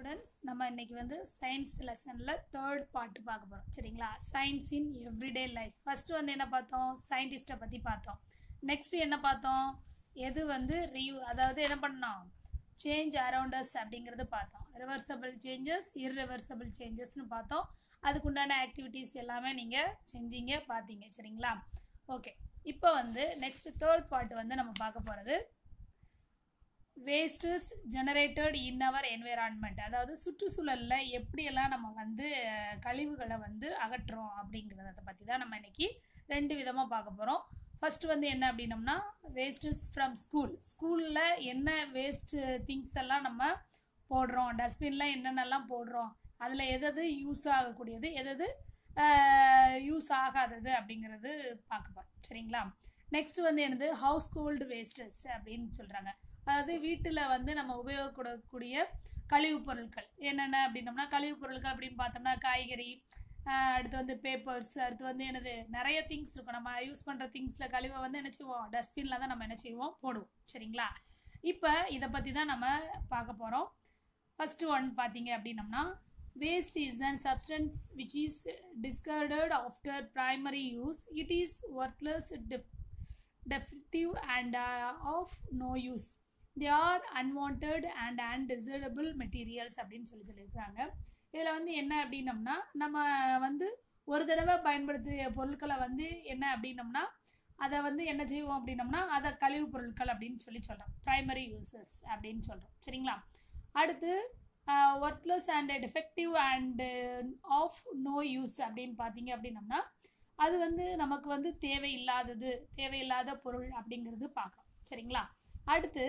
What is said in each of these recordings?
Students நம்ம இன்னைக்கு வந்து சயின்ஸ் லெசனில் தேர்ட் பார்ட் பார்க்க போகிறோம் சரிங்களா science in everyday life first வந்து என்ன பார்த்தோம் சயின்டிஸ்ட்டை பற்றி பார்த்தோம் நெக்ஸ்ட் என்ன பார்த்தோம் எது வந்து ரியூ அதாவது என்ன பண்ணோம் சேஞ்ச் அரவுண்டஸ் அப்படிங்கிறது பார்த்தோம் ரிவர்சபிள் சேஞ்சஸ் இர்ரிவர்சபிள் சேஞ்சஸ்னு பார்த்தோம் அதுக்குண்டான ஆக்டிவிட்டீஸ் எல்லாமே நீங்கள் செஞ்சீங்க பார்த்தீங்க சரிங்களா ஓகே இப்போ வந்து நெக்ஸ்ட் தேர்ட் பார்ட் வந்து நம்ம பார்க்க போகிறது wastes generated in our environment அதாவது சுற்றுச்சூழலில் எப்படியெல்லாம் நம்ம வந்து அஹ், கழிவுகளை வந்து அகற்றுறோம் அப்படிங்கிறத பற்றி தான் நம்ம இன்னைக்கு ரெண்டு விதமாக பார்க்க போகிறோம் ஃபர்ஸ்ட் வந்து என்ன அப்படின்னம்னா வேஸ்டஸ் ஃப்ரம் ஸ்கூல் ஸ்கூலில் என்ன வேஸ்ட் திங்ஸ் எல்லாம் நம்ம போடுறோம் டஸ்ட்பினில் என்னென்னலாம் போடுறோம் அதில் எதது யூஸ் ஆகக்கூடியது எதது யூஸ் ஆகாதது அப்படிங்கிறது பார்க்க போகிறோம் சரிங்களா நெக்ஸ்ட் வந்து என்னது ஹவுஸ் ஹோல்டு வேஸ்டஸ் அப்படின்னு சொல்கிறாங்க அதாவது வீட்டில் வந்து நம்ம உபயோகப்படக்கூடிய கழிவுப் பொருட்கள் என்னென்ன அப்படின்னம்னா கழிவுப் பொருட்கள் அப்படின்னு பார்த்தோம்னா காய்கறி ஆஹ் அடுத்து வந்து பேப்பர்ஸ் அடுத்து வந்து என்னது நிறைய திங்ஸ் இருக்கும் நம்ம யூஸ் பண்ணுற திங்ஸில் கழிவை வந்து என்ன செய்வோம் டஸ்ட்பினில் தான் நம்ம என்ன செய்வோம் போடுவோம் சரிங்களா இப்போ இதை பற்றி தான் நம்ம பார்க்க போகிறோம் ஃபஸ்ட்டு ஒன் பார்த்தீங்க அப்படின்னம்னா waste is an substance which is discarded after primary use it is worthless defective and uh, of no use they are unwanted and undesirable materials அப்படின்னு சொல்லி சொல்லியிருக்காங்க இதில் வந்து என்ன அப்படின்னம்னா நம்ம வந்து ஒரு தடவை பயன்படுத்திய பொருட்களை வந்து என்ன அப்படின்னம்னா அதை வந்து என்ன செய்வோம் அப்படின்னம்னா அதை கழிவுப் பொருட்கள் அப்படின்னு சொல்லி சொல்கிறோம் ப்ரைமரி யூசஸ் அப்படின்னு சொல்கிறோம் சரிங்களா அடுத்து worthless and defective and of no use அப்படின்னு பார்த்தீங்க அப்படின்னம்னா அது வந்து நமக்கு வந்து தேவையில்லாதது தேவையில்லாத பொருள் அப்படிங்கிறது பார்க்கலாம் சரிங்களா அடுத்து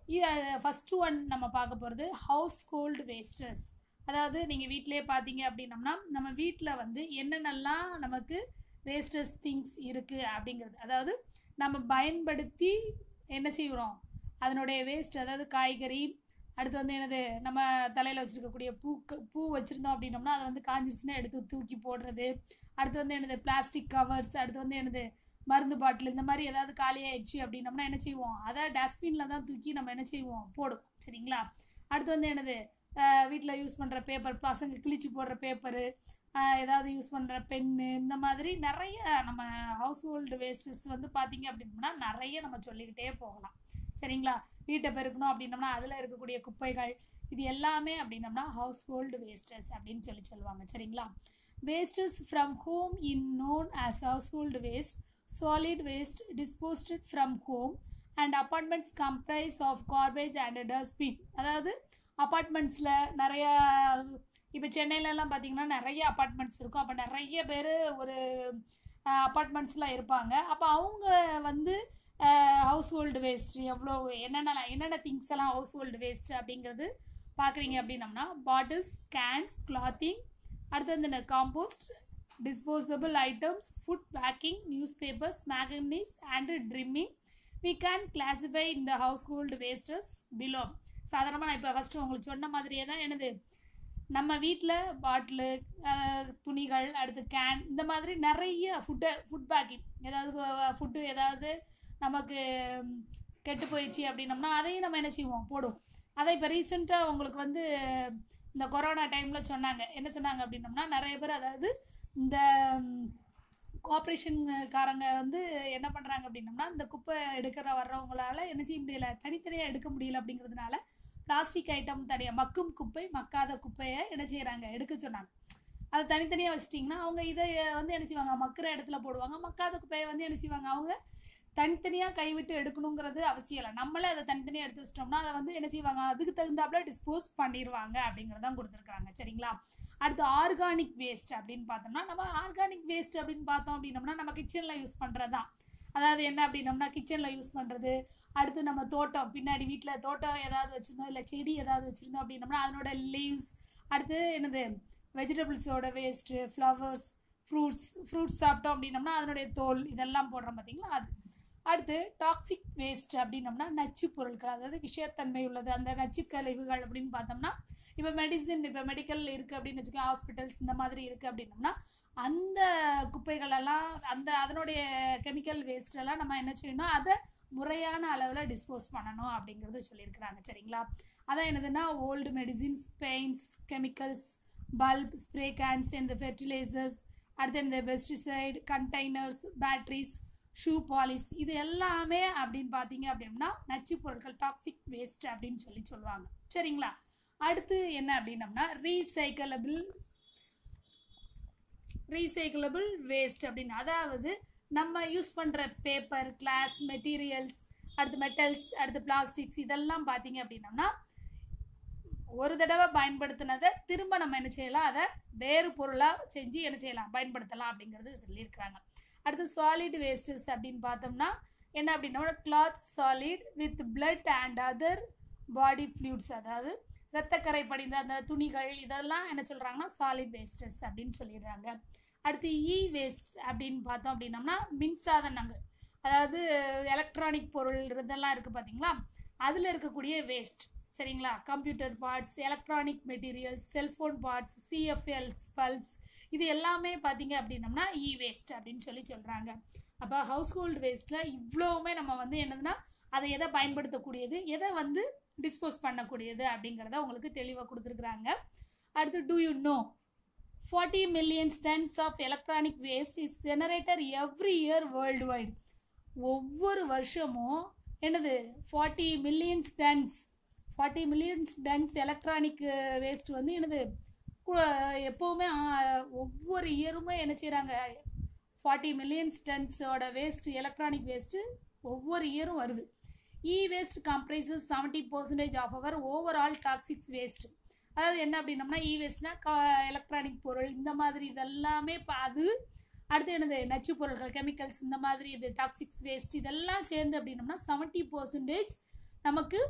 ஃபஸ்ட்டு ஒன் நம்ம பார்க்க போகிறது ஹவுஸ் ஹோல்டு வேஸ்டர்ஸ் அதாவது நீங்கள் வீட்டிலே பார்த்தீங்க அப்படின்னம்னா நம்ம வீட்டில் வந்து என்னென்னலாம் நமக்கு வேஸ்டர்ஸ் திங்ஸ் இருக்குது அப்படிங்கிறது அதாவது நம்ம பயன்படுத்தி என்ன செய்கிறோம் அதனுடைய வேஸ்ட் அதாவது காய்கறி அடுத்து வந்து என்னது நம்ம தலையில் வச்சுருக்கக்கூடிய பூ பூ வச்சுருந்தோம் அப்படின்னம்னா அதை வந்து காஞ்சிருச்சுன்னா எடுத்து தூக்கி போடுறது அடுத்து வந்து என்னது பிளாஸ்டிக் கவர்ஸ் அடுத்து வந்து என்னது மருந்து பாட்டில் இந்த மாதிரி ஏதாவது காலியாயிடுச்சு அப்படின்னம்னா என்ன செய்வோம் அதை டஸ்ட்பினில் தான் தூக்கி நம்ம என்ன செய்வோம் போடுவோம் சரிங்களா அடுத்து வந்து என்னது வீட்டில் யூஸ் பண்ணுற பேப்பர் பசங்க கிழிச்சு போடுற பேப்பரு ஏதாவது யூஸ் பண்ணுற பென்னு இந்த மாதிரி நிறைய நம்ம ஹவுஸ் ஹோல்டு வேஸ்டஸ் வந்து பார்த்தீங்க அப்படின்னம்னா நிறைய நம்ம சொல்லிக்கிட்டே போகலாம் சரிங்களா வீட்டை பெருக்கணும் அப்படின்னம்னா அதில் இருக்கக்கூடிய குப்பைகள் இது எல்லாமே அப்படின்னம்னா ஹவுஸ் ஹோல்டு வேஸ்டஸ் அப்படின்னு சொல்லி சொல்லுவாங்க சரிங்களா wastes from home in known as household waste solid waste disposed from home and apartments comprise of garbage and dustbin அதாவது அப்பார்ட்மெண்ட்ஸில் நிறைய இப்போ சென்னையிலலாம் பார்த்தீங்கன்னா நிறைய அப்பார்ட்மெண்ட்ஸ் இருக்கும் அப்போ நிறைய பேர் ஒரு அப்பார்ட்மெண்ட்ஸில் இருப்பாங்க அப்போ அவங்க வந்து ஹவுஸ் ஹோல்டு வேஸ்ட் எவ்வளோ என்னென்ன என்னென்ன திங்ஸ் எல்லாம் ஹவுஸ் ஹோல்டு வேஸ்ட் அப்படிங்கிறது பார்க்குறீங்க அப்படின்னம்னா பாட்டில்ஸ் கேன்ஸ் கிளாத்திங் அடுத்து வந்து compost disposable items food packing newspapers magazines and trimming we can classify இந்த ஹவுஸ் ஹோல்டு வேஸ்டஸ் பிலோ சாதாரணமாக நான் இப்போ ஃபஸ்ட்டு உங்களுக்கு சொன்ன மாதிரியே தான் என்னது நம்ம வீட்டில் பாட்டிலு துணிகள் அடுத்து கேன் இந்த மாதிரி நிறைய ஃபுட்டை ஃபுட் பேக்கிங் ஏதாவது ஃபுட்டு ஏதாவது நமக்கு கெட்டு போயிடுச்சு அப்படின்னம்னா அதையும் நம்ம என்ன செய்வோம் போடுவோம் அதை இப்போ ரீசெண்டாக உங்களுக்கு வந்து இந்த கொரோனா டைமில் சொன்னாங்க என்ன சொன்னாங்க அப்படின்னம்னா நிறைய பேர் அதாவது இந்த கார்பரேஷன்காரங்க வந்து என்ன பண்ணுறாங்க அப்படின்னம்னா இந்த குப்பை எடுக்கிற வர்றவங்களால என்ன செய்ய முடியல தனித்தனியாக எடுக்க முடியல அப்படிங்கிறதுனால பிளாஸ்டிக் ஐட்டம் தனியாக மக்கும் குப்பை மக்காத குப்பையை என்ன செய்கிறாங்க எடுக்க சொன்னாங்க அதை தனித்தனியாக வச்சிட்டிங்கன்னா அவங்க இதை வந்து என்ன செய்வாங்க மக்கிற இடத்துல போடுவாங்க மக்காத குப்பையை வந்து என்ன செய்வாங்க அவங்க தனித்தனியாக கைவிட்டு எடுக்கணுங்கிறது அவசியம் இல்லை நம்மளே அதை தனித்தனியாக எடுத்து வச்சிட்டோம்னா அதை வந்து என்ன செய்வாங்க அதுக்கு தகுந்தாப்புல டிஸ்போஸ் பண்ணிடுவாங்க அப்படிங்கிறதான் கொடுத்துருக்காங்க சரிங்களா அடுத்து ஆர்கானிக் வேஸ்ட் அப்படின்னு பார்த்தோம்னா நம்ம ஆர்கானிக் வேஸ்ட் அப்படின்னு பார்த்தோம் அப்படின்னம்னா நம்ம கிச்சனில் யூஸ் பண்ணுறது தான் அதாவது என்ன அப்படின்னம்னா கிச்சனில் யூஸ் பண்ணுறது அடுத்து நம்ம தோட்டம் பின்னாடி வீட்டில் தோட்டம் ஏதாவது வச்சுருந்தோம் இல்லை செடி ஏதாவது வச்சுருந்தோம் அப்படின்னம்னா அதனோட லீவ்ஸ் அடுத்து என்னது வெஜிடபிள்ஸோட வேஸ்ட்டு ஃப்ளவர்ஸ் ஃப்ரூட்ஸ் ஃப்ரூட்ஸ் சாப்பிட்டோம் அப்படின்னம்னா அதனுடைய தோல் இதெல்லாம் போடுறோம் பார்த்தீங்களா அது அடுத்து டாக்ஸிக் வேஸ்ட் அப்படின்னம்னா நச்சு பொருட்கள் அதாவது விஷயத்தன்மை உள்ளது அந்த நச்சு கழிவுகள் அப்படின்னு பார்த்தோம்னா இப்போ மெடிசின் இப்போ மெடிக்கல் இருக்குது அப்படின்னு வச்சுக்கோங்க ஹாஸ்பிட்டல்ஸ் இந்த மாதிரி இருக்குது அப்படின்னம்னா அந்த குப்பைகளெல்லாம் அந்த அதனுடைய கெமிக்கல் வேஸ்டெல்லாம் நம்ம என்ன செய்யணும் அதை முறையான அளவில் டிஸ்போஸ் பண்ணணும் அப்படிங்கிறது சொல்லியிருக்கிறாங்க சரிங்களா அதான் என்னதுன்னா old medicines paints chemicals bulb spray cans இந்த ஃபெர்டிலைசர்ஸ் அடுத்து இந்த pesticide containers batteries shoe polish இது எல்லாமே அப்படின்னு பார்த்தீங்க அப்படின்னா நச்சு பொருட்கள் டாக்ஸிக் வேஸ்ட் அப்படின்னு சொல்லி சொல்லுவாங்க சரிங்களா அடுத்து என்ன அப்படின்னம்னா ரீசைக்கிளபிள் ரீசைக்கிளபிள் வேஸ்ட் அப்படின்னு அதாவது நம்ம யூஸ் பண்ணுற பேப்பர் கிளாஸ் மெட்டீரியல்ஸ் அடுத்து மெட்டல்ஸ் அடுத்து பிளாஸ்டிக்ஸ் இதெல்லாம் பார்த்தீங்க அப்படின்னம்னா ஒரு தடவை பயன்படுத்தினதை திரும்ப நம்ம என்ன செய்யலாம் அதை வேறு பொருளாக செஞ்சு என்ன செய்யலாம் பயன்படுத்தலாம் அப்படிங்கிறது சொல்லியிருக்கிறாங்க அடுத்து சாலிட் வேஸ்டஸ் அப்படின்னு பார்த்தோம்னா என்ன அப்படின்னா cloth solid with blood and other body fluids அதாவது இரத்தக்கரை படிந்த அந்த துணிகள் இதெல்லாம் என்ன சொல்கிறாங்கன்னா சாலிட் வேஸ்டஸ் அப்படின்னு சொல்லிடுறாங்க அடுத்து இ வேஸ்ட் அப்படின்னு பார்த்தோம் அப்படின்னம்னா மின்சாதனங்கள் அதாவது எலக்ட்ரானிக் பொருள் இதெல்லாம் இருக்குது பார்த்தீங்களா அதில் இருக்கக்கூடிய வேஸ்ட் சரிங்களா computer parts electronic materials cellphone parts CFLs bulbs இது எல்லாமே பார்த்தீங்க அப்படின்னம்னா இ வேஸ்ட் அப்படின்னு சொல்லி சொல்கிறாங்க அப்போ ஹவுஸ் ஹோல்டு வேஸ்ட்டில் இவ்வளோவுமே நம்ம வந்து என்னதுன்னா அதை எதை பயன்படுத்தக்கூடியது எதை வந்து டிஸ்போஸ் பண்ணக்கூடியது அப்படிங்கிறத உங்களுக்கு தெளிவாக கொடுத்துருக்குறாங்க அடுத்து do you know forty millions tons of electronic waste is generator every year worldwide ஒவ்வொரு வருஷமும் என்னது forty millions tons forty millions tons electronic waste வந்து என்னது எப்போவுமே ஒவ்வொரு இயருமே என்ன செய்கிறாங்க ஃபார்ட்டி மில்லியன்ஸ் டன்ஸோட வேஸ்ட் எலக்ட்ரானிக் வேஸ்ட்டு ஒவ்வொரு இயரும் வருது E waste comprises seventy percentage of our overall toxics waste அதாவது என்ன அப்படின்னம்னா இ வேஸ்ட்னா கா எலக்ட்ரானிக் பொருள் இந்த மாதிரி இதெல்லாமே அது அடுத்து என்னது நச்சு பொருட்கள் கெமிக்கல்ஸ் இந்த மாதிரி இது டாக்ஸிக்ஸ் வேஸ்ட் இதெல்லாம் சேர்ந்து அப்படின்னம்னா செவன்ட்டி பர்சன்டேஜ் நமக்கு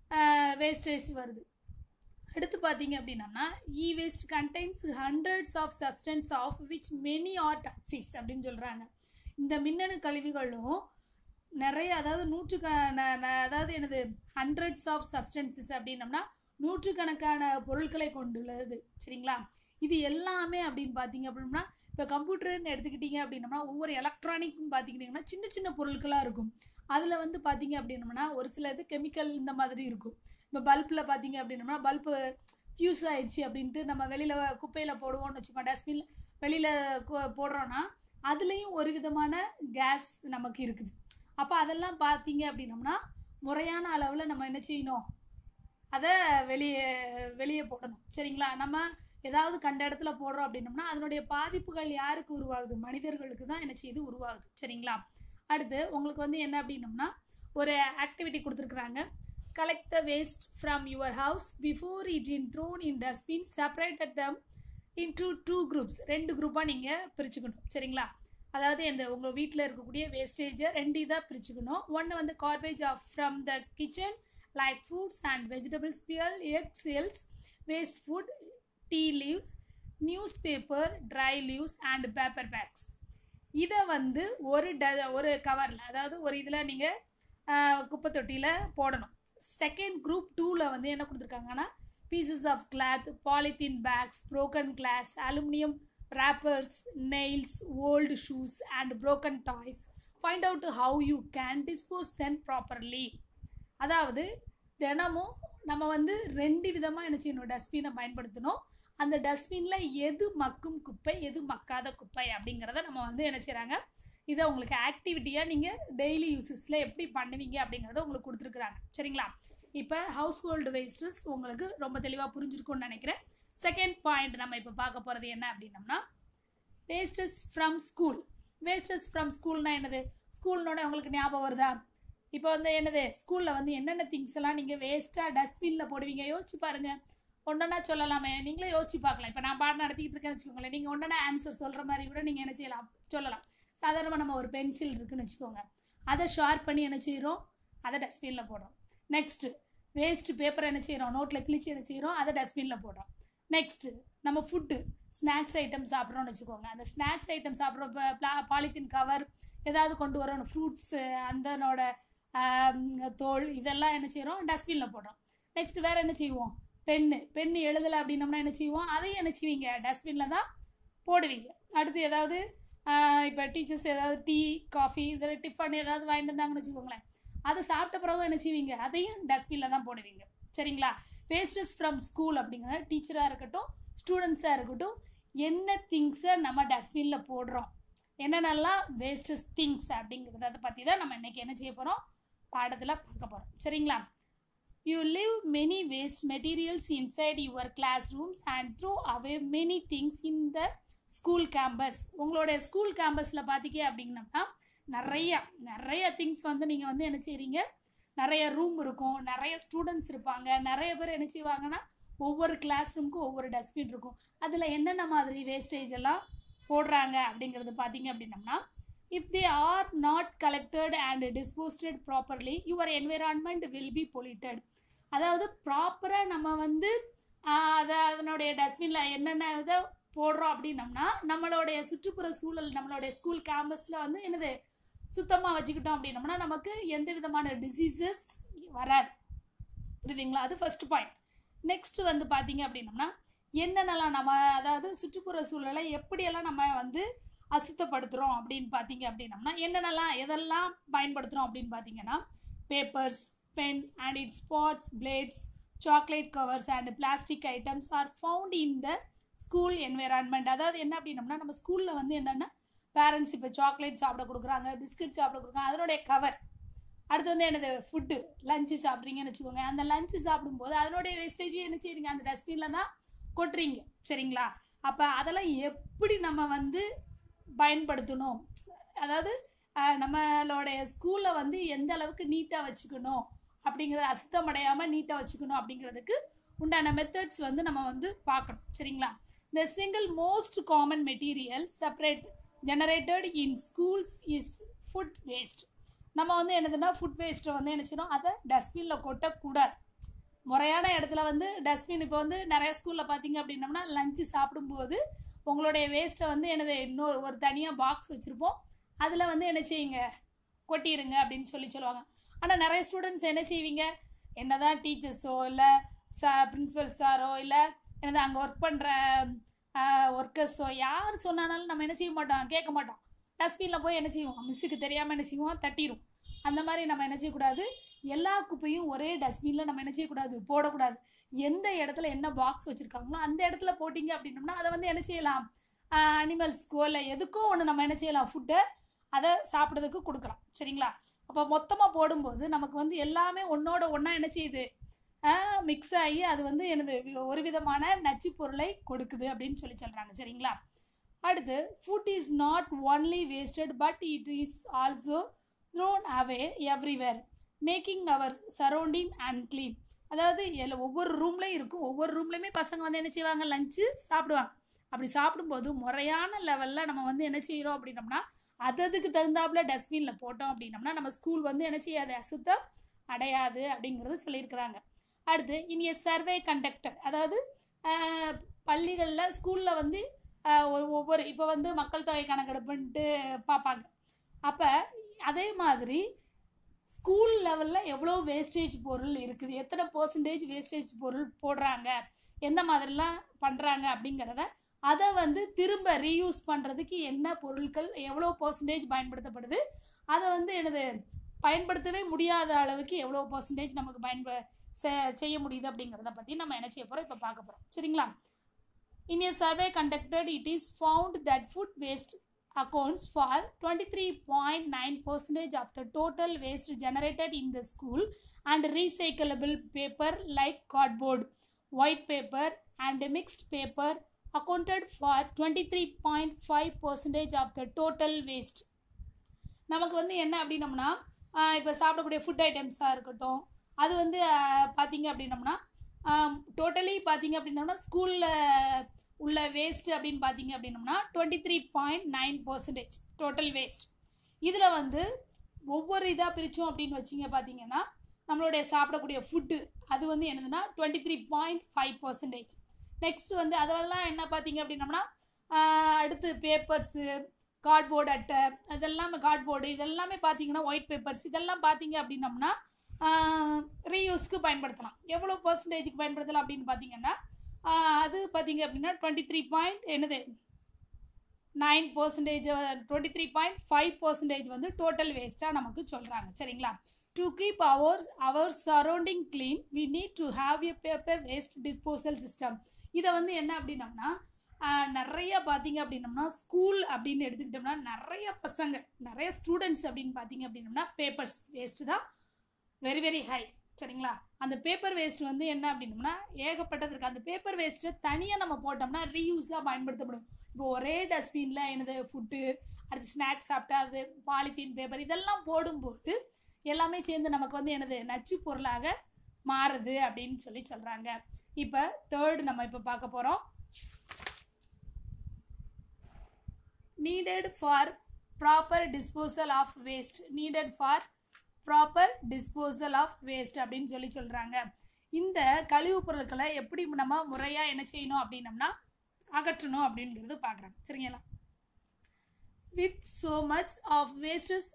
வேஸ்டேஜ் வருது அடுத்து பார்த்தீங்க அப்படின்னம்னா E waste contains hundreds of substances of which many are toxics அப்படின்னு சொல்கிறாங்க இந்த மின்னணு கழிவுகளும் நிறைய அதாவது நூற்றுக்க அதாவது என்னது ஹண்ட்ரட்ஸ் ஆஃப் சப்ஸ்டன்சஸ் அப்படின்னம்னா நூற்றுக்கணக்கான பொருட்களை கொண்டுள்ளது சரிங்களா இது எல்லாமே அப்படின்னு பார்த்தீங்க அப்படின்னா இப்போ கம்ப்யூட்டர்னு எடுத்துக்கிட்டீங்க அப்படின்னம்னா ஒவ்வொரு எலக்ட்ரானிக்னு பார்த்துக்கிட்டிங்கன்னா சின்ன சின்ன பொருட்களாக இருக்கும் அதில் வந்து பார்த்தீங்க அப்படின்னம்னா ஒரு சில இது கெமிக்கல் இந்த மாதிரி இருக்கும் இப்போ பல்பில் பார்த்தீங்க அப்படின்னம்னா பல்பு ஃபியூஸ் ஆயிடுச்சு அப்படின்ட்டு நம்ம வெளியில் குப்பையில் போடுவோம்னு வச்சுக்கோங்க டஸ்ட்பின் வெளியில் போடுறோன்னா அதுலேயும் ஒரு விதமான கேஸ் நமக்கு இருக்குது அப்போ அதெல்லாம் பார்த்தீங்க அப்படின்னம்னா முறையான அளவில் நம்ம என்ன செய்யணும் அதை வெளியே வெளியே போடணும் சரிங்களா நம்ம ஏதாவது கண்ட இடத்துல போடுறோம் அப்படின்னம்னா அதனுடைய பாதிப்புகள் யாருக்கு உருவாகுது மனிதர்களுக்கு தான் என்ன செய்யுது உருவாகுது சரிங்களா அடுத்து உங்களுக்கு வந்து என்ன அப்படின்னம்னா ஒரு ஆக்டிவிட்டி கொடுத்துருக்குறாங்க collect the waste from your house before it in thrown in dustbin separated them in two two groups ரெண்டு குரூப்பாக நீங்கள் பிரிச்சுக்கணும் சரிங்களா அதாவது இந்த உங்கள் வீட்டில் இருக்கக்கூடிய வேஸ்டேஜை ரெண்டு இதாக பிரிச்சுக்கணும் ஒன்று வந்து garbage of from the kitchen like fruits and vegetables peel egg shells waste food tea leaves newspaper dry leaves and paper bags இதை வந்து ஒரு ட ஒரு கவரில் அதாவது ஒரு இதில் நீங்கள் குப்பை தொட்டியில் போடணும் செகண்ட் குரூப் டூவில் வந்து என்ன கொடுத்துருக்காங்கன்னா pieces of cloth polythene bags broken glass aluminium wrappers, nails, old shoes, and broken toys. Find out how you can dispose them properly. அதாவது தினமும் நம்ம வந்து ரெண்டு விதமாக என்ன செய்யணும் டஸ்ட்பினை பயன்படுத்தணும் அந்த டஸ்ட்பினில் எது மக்கும் குப்பை எது மக்காத குப்பை அப்படிங்கிறத நம்ம வந்து என்ன செய்கிறாங்க இதை உங்களுக்கு ஆக்டிவிட்டியாக நீங்கள் டெய்லி யூசஸில் எப்படி பண்ணுவீங்க அப்படிங்கிறத உங்களுக்கு கொடுத்துருக்குறாங்க சரிங்களா இப்போ ஹவுஸ் ஹோல்டு வேஸ்டஸ் உங்களுக்கு ரொம்ப தெளிவாக புரிஞ்சிருக்கும்னு நினைக்கிறேன் செகண்ட் பாயிண்ட் நம்ம இப்போ பார்க்க போகிறது என்ன அப்படின்னம்னா wastes from school wastes from ஸ்கூல்னா என்னது ஸ்கூல்னோட உங்களுக்கு ஞாபகம் வருதா இப்போ வந்து என்னது ஸ்கூலில் வந்து என்னென்ன திங்ஸ் எல்லாம் நீங்கள் வேஸ்ட்டாக டஸ்ட்பினில் போடுவீங்க யோசிச்சு பாருங்கள் ஒன்றா சொல்லலாமே நீங்களே யோசிச்சு பார்க்கலாம் இப்போ நான் பாடம் நடத்திக்கிட்டு இருக்கேன்னு வச்சுக்கோங்களேன் நீங்கள் ஒன்றா ஆன்சர் சொல்கிற மாதிரி கூட நீங்கள் என்ன செய்யலாம் சொல்லலாம் சாதாரணமாக நம்ம ஒரு பென்சில் இருக்குன்னு வச்சுக்கோங்க அதை ஷார்ப் பண்ணி என்ன செய்கிறோம் அதை டஸ்ட்பினில் போடுறோம் நெக்ஸ்ட்டு வேஸ்ட் பேப்பர் என்ன செய்கிறோம் நோட்டில் கிழிச்சு என்ன செய்கிறோம் அதை டஸ்ட்பினில் போடுறோம் நெக்ஸ்ட்டு நம்ம ஃபுட்டு ஸ்நாக்ஸ் ஐட்டம் சாப்பிட்றோம்னு வச்சுக்கோங்க அந்த ஸ்நாக்ஸ் ஐட்டம் சாப்பிட்றோம் இப்போ ப்ளா பாலித்தீன் கவர் ஏதாவது கொண்டு வரோம் ஃப்ரூட்ஸு அந்தனோட தோல் இதெல்லாம் என்ன செய்கிறோம் டஸ்ட்பினில் போடுறோம் நெக்ஸ்ட் வேறு என்ன செய்வோம் பென்னு பென்னு எழுதலை அப்படின்னம்னா என்ன செய்வோம் அதையும் என்ன செய்வீங்க டஸ்ட்பினில் தான் போடுவீங்க அடுத்து ஏதாவது இப்போ டீச்சர்ஸ் ஏதாவது டீ காஃபி இதில் டிஃபன் ஏதாவது வாங்கிட்டு வந்தாங்கன்னு வச்சுக்கோங்களேன் அதை சாப்பிட்ட பிறகு என்ன செய்வீங்க அதையும் டஸ்ட்பினில் தான் போடுவீங்க சரிங்களா வேஸ்டஸ் ஃப்ரம் ஸ்கூல் அப்படிங்கிற டீச்சராக இருக்கட்டும் ஸ்டூடெண்ட்ஸாக இருக்கட்டும் என்ன திங்ஸை நம்ம டஸ்ட்பினில் போடுறோம் என்னென்னலாம் வேஸ்டஸ் திங்ஸ் அப்படிங்கிறத பற்றி தான் நம்ம இன்றைக்கி என்ன செய்ய போகிறோம் பாடத்தில் பார்க்க போகிறோம் சரிங்களா you leave many waste materials inside your classrooms and throw away many things in the school campus உங்களோட ஸ்கூல் கேம்பஸில் பார்த்தீங்க அப்படிங்கன்னா நிறைய நிறைய திங்ஸ் வந்து நீங்கள் வந்து என்ன செய்கிறீங்க நிறைய ரூம் இருக்கும் நிறைய ஸ்டூடெண்ட்ஸ் இருப்பாங்க நிறைய பேர் என்ன செய்வாங்கன்னா ஒவ்வொரு கிளாஸ் ரூமுக்கும் ஒவ்வொரு டஸ்ட்பின் இருக்கும் அதில் என்னென்ன மாதிரி வேஸ்டேஜ் எல்லாம் போடுறாங்க அப்படிங்கிறது பார்த்தீங்க அப்படின்னம்னா if they are not collected and disposed properly your environment will be polluted அதாவது ப்ராப்பராக நம்ம வந்து அதை அதனுடைய டஸ்ட்பினில் என்னென்ன இதை போடுறோம் அப்படின்னம்னா நம்மளுடைய சுற்றுப்புற சூழல் நம்மளுடைய ஸ்கூல் கேம்பஸில் வந்து என்னது சுத்தமாக வச்சுக்கிட்டோம் அப்படின்னம்னா நமக்கு எந்த விதமான டிசீசஸ் வராது புரியுதுங்களா அது ஃபர்ஸ்ட் பாயிண்ட் நெக்ஸ்ட் வந்து பார்த்தீங்க அப்படின்னம்னா என்னென்னலாம் நம்ம அதாவது சுற்றுப்புற சூழலை எப்படியெல்லாம் நம்ம வந்து அசுத்தப்படுத்துகிறோம் அப்படின்னு பார்த்தீங்க அப்படின்னம்னா என்னென்னலாம் எதெல்லாம் பயன்படுத்துகிறோம் அப்படின்னு பார்த்தீங்கன்னா papers pen and it spots plates chocolate covers and plastic items are found in the school environment அதாவது என்ன அப்படின்னம்னா நம்ம ஸ்கூலில் வந்து என்னென்னா பேரண்ட்ஸ் இப்போ சாக்லேட் சாப்பிட கொடுக்குறாங்க பிஸ்கட் சாப்பிட கொடுக்குறாங்க அதனுடைய கவர் அடுத்து வந்து என்னது ஃபுட்டு லஞ்சு சாப்பிட்றீங்கன்னு வச்சுக்கோங்க அந்த லஞ்சு சாப்பிடும்போது அதனுடைய வேஸ்டேஜையும் என்ன செய்றீங்க அந்த டஸ்ட்பினில் தான் கொட்டுறீங்க சரிங்களா அப்போ அதெல்லாம் எப்படி நம்ம வந்து பயன்படுத்தணும் அதாவது நம்மளுடைய ஸ்கூலில் வந்து எந்த அளவுக்கு நீட்டாக வச்சுக்கணும் அப்படிங்கிறத அசுத்தம் அடையாமல் நீட்டாக வச்சுக்கணும் அப்படிங்கிறதுக்கு உண்டான மெத்தட்ஸ் வந்து நம்ம வந்து பார்க்கணும் சரிங்களா இந்த single most common material separate generated in schools is food waste நம்ம வந்து என்னதுன்னா ஃபுட் வேஸ்ட்டை வந்து என்ன செய்யணும் அதை டஸ்ட்பினில் கொட்டக்கூடாது முறையான இடத்துல வந்து டஸ்ட்பின் இப்போ வந்து நிறைய ஸ்கூலில் பார்த்தீங்க அப்படின்னம்னா லஞ்சு சாப்பிடும்போது உங்களுடைய வேஸ்ட்டை வந்து என்னது இன்னொரு ஒரு தனியாக பாக்ஸ் வச்சுருப்போம் அதில் வந்து என்ன செய்யுங்க கொட்டிடுங்க அப்படின்னு சொல்லி சொல்லுவாங்க ஆனால் நிறைய ஸ்டூடெண்ட்ஸ் என்ன செய்வீங்க என்ன தான் டீச்சர்ஸோ இல்லை சா பிரின்ஸிபல் சாரோ இல்லை என்னது அங்கே ஒர்க் பண்ணுற ஒர்க்கர்ஸோ யார் சொன்னாலும் நம்ம என்ன செய்ய மாட்டோம் கேட்க மாட்டோம் டஸ்ட்பினில் போய் என்ன செய்வோம் மிஸ்ஸுக்கு தெரியாமல் என்ன செய்வோம் தட்டிடும் அந்த மாதிரி நம்ம என்ன செய்யக்கூடாது எல்லா குப்பையும் ஒரே டஸ்ட்பினில் நம்ம என்ன செய்யக்கூடாது போடக்கூடாது எந்த இடத்துல என்ன பாக்ஸ் வச்சுருக்காங்களோ அந்த இடத்துல போட்டிங்க அப்படின்னோம்னா அதை வந்து என்ன செய்யலாம் அனிமல்ஸ்க்கோ இல்லை எதுக்கோ ஒன்று நம்ம என்ன செய்யலாம் ஃபுட்டை அதை சாப்பிட்றதுக்கு கொடுக்கலாம் சரிங்களா அப்போ மொத்தமாக போடும்போது நமக்கு வந்து எல்லாமே ஒன்றோட ஒன்றா என்ன செய்யுது மிக்ஸ் ஆகி அது வந்து எனது ஒரு விதமான நச்சு பொருளை கொடுக்குது அப்படின்னு சொல்லி சொல்கிறாங்க சரிங்களா அடுத்து food is not only wasted but it is also thrown away everywhere making our surrounding and clean அதாவது எல்லாம் ஒவ்வொரு ரூம்லேயும் இருக்கும் ஒவ்வொரு ரூம்லேயுமே பசங்க வந்து என்ன செய்வாங்க லஞ்சு சாப்பிடுவாங்க அப்படி சாப்பிடும்போது முறையான லெவலில் நம்ம வந்து என்ன செய்கிறோம் அப்படின்னம்னா அது அதுக்கு தகுந்தாப்புல டஸ்ட்பினில் போட்டோம் அப்படின்னம்னா நம்ம ஸ்கூல் வந்து என்ன செய்யாது அசுத்தம் அடையாது அப்படிங்கிறது சொல்லியிருக்கிறாங்க அடுத்து இனிய சர்வே கண்டக்டர் அதாவது பள்ளிகளில் ஸ்கூலில் வந்து ஒவ்வொரு இப்போ வந்து மக்கள் தொகை கணக்கெடுப்புன்ட்டு பார்ப்பாங்க அப்போ அதே மாதிரி ஸ்கூல் லெவலில் எவ்வளோ வேஸ்டேஜ் பொருள் இருக்குது எத்தனை பர்சன்டேஜ் வேஸ்டேஜ் பொருள் போடுறாங்க எந்த மாதிரிலாம் பண்ணுறாங்க அப்படிங்கிறத அதை வந்து திரும்ப ரீயூஸ் பண்ணுறதுக்கு என்ன பொருட்கள் எவ்வளோ பர்சன்டேஜ் பயன்படுத்தப்படுது அதை வந்து எனது பயன்படுத்தவே முடியாத அளவுக்கு எவ்வளோ பர்சன்டேஜ் நமக்கு பயன்ப செய்ய முடியுது அப்படிங்கிறத பற்றி நம்ம என்ன செய்ய போகிறோம் இப்போ பார்க்க போகிறோம் சரிங்களா In a survey conducted, it is found that food waste accounts for 23.9% of the total waste generated in the school and recyclable paper like cardboard, white paper and mixed paper accounted for 23.5% of the total waste. நமக்கு வந்து என்ன அப்படின்னம்னா இப்போ சாப்பிடக்கூடிய food ஐட்டம்ஸாக இருக்கட்டும் அது வந்து பார்த்தீங்க அப்படின்னம்னா டோட்டலி பார்த்தீங்க அப்படின்னம்னா ஸ்கூலில் உள்ள வேஸ்ட் அப்படின்னு பார்த்தீங்க அப்படின்னம்னா twenty three point nine percentage total waste இதில் வந்து ஒவ்வொரு இதாக பிரித்தோம் அப்படின்னு வச்சிங்க பார்த்தீங்கன்னா நம்மளுடைய சாப்பிடக்கூடிய ஃபுட்டு அது வந்து என்னதுன்னா twenty three point five percentage next வந்து அதெல்லாம் என்ன பார்த்தீங்க அப்படின்னம்னா அடுத்து பேப்பர்ஸு கார்ட்போர்டு அட்டை அதெல்லாம் கார்ட்போர்டு இதெல்லாமே பார்த்தீங்கன்னா ஒயிட் பேப்பர்ஸ் இதெல்லாம் பார்த்தீங்க அப்படின்னம்னா ரீயூஸ்க்கு பயன்படுத்தலாம் எவ்வளோ பர்சன்டேஜுக்கு பயன்படுத்தலாம் அப்படின்னு பார்த்தீங்கன்னா அது பார்த்தீங்க அப்படின்னா டுவெண்ட்டி த்ரீ பாயிண்ட் என்னது nine percentage twenty three point five percentage வந்து டோட்டல் வேஸ்ட்டாக நமக்கு சொல்கிறாங்க சரிங்களா to keep ours our surrounding clean we need to have a paper waste disposal system இதை வந்து என்ன அப்படின்னம்னா ஆஹ், நிறைய பார்த்தீங்க அப்படின்னம்னா ஸ்கூல் அப்படின்னு எடுத்துக்கிட்டோம்னா நிறைய பசங்க நிறைய ஸ்டூடெண்ட்ஸ் அப்படின்னு பார்த்தீங்க அப்படின்னம்னா பேப்பர்ஸ் வேஸ்ட்டு தான் வெரி வெரி ஹை சரிங்களா அந்த பேப்பர் வேஸ்ட் வந்து என்ன அப்படின்னம்னா ஏகப்பட்டது இருக்குது அந்த பேப்பர் வேஸ்ட்டை தனியாக நம்ம போட்டோம்னா ரீயூஸாக பயன்படுத்தப்படும் இப்போ ஒரே டஸ்ட்பினில் என்னது ஃபுட்டு அடுத்து ஸ்நாக்ஸ் சாப்பிட்டா அது பாலித்தீன் பேப்பர் இதெல்லாம் போடும்போது எல்லாமே சேர்ந்து நமக்கு வந்து என்னது நச்சு பொருளாக மாறுது அப்படின்னு சொல்லி சொல்கிறாங்க இப்போ தேர்டு நம்ம இப்போ பார்க்க போகிறோம் needed for proper disposal of waste needed for proper disposal of waste அப்படின்னு சொல்லி சொல்கிறாங்க இந்த கழிவுப் பொருட்களை எப்படி நம்ம முறையாக என்ன செய்யணும் அப்படின்னம்னா அகற்றணும் அப்படிங்கிறது பார்க்குறாங்க சரிங்களா with so much of wastes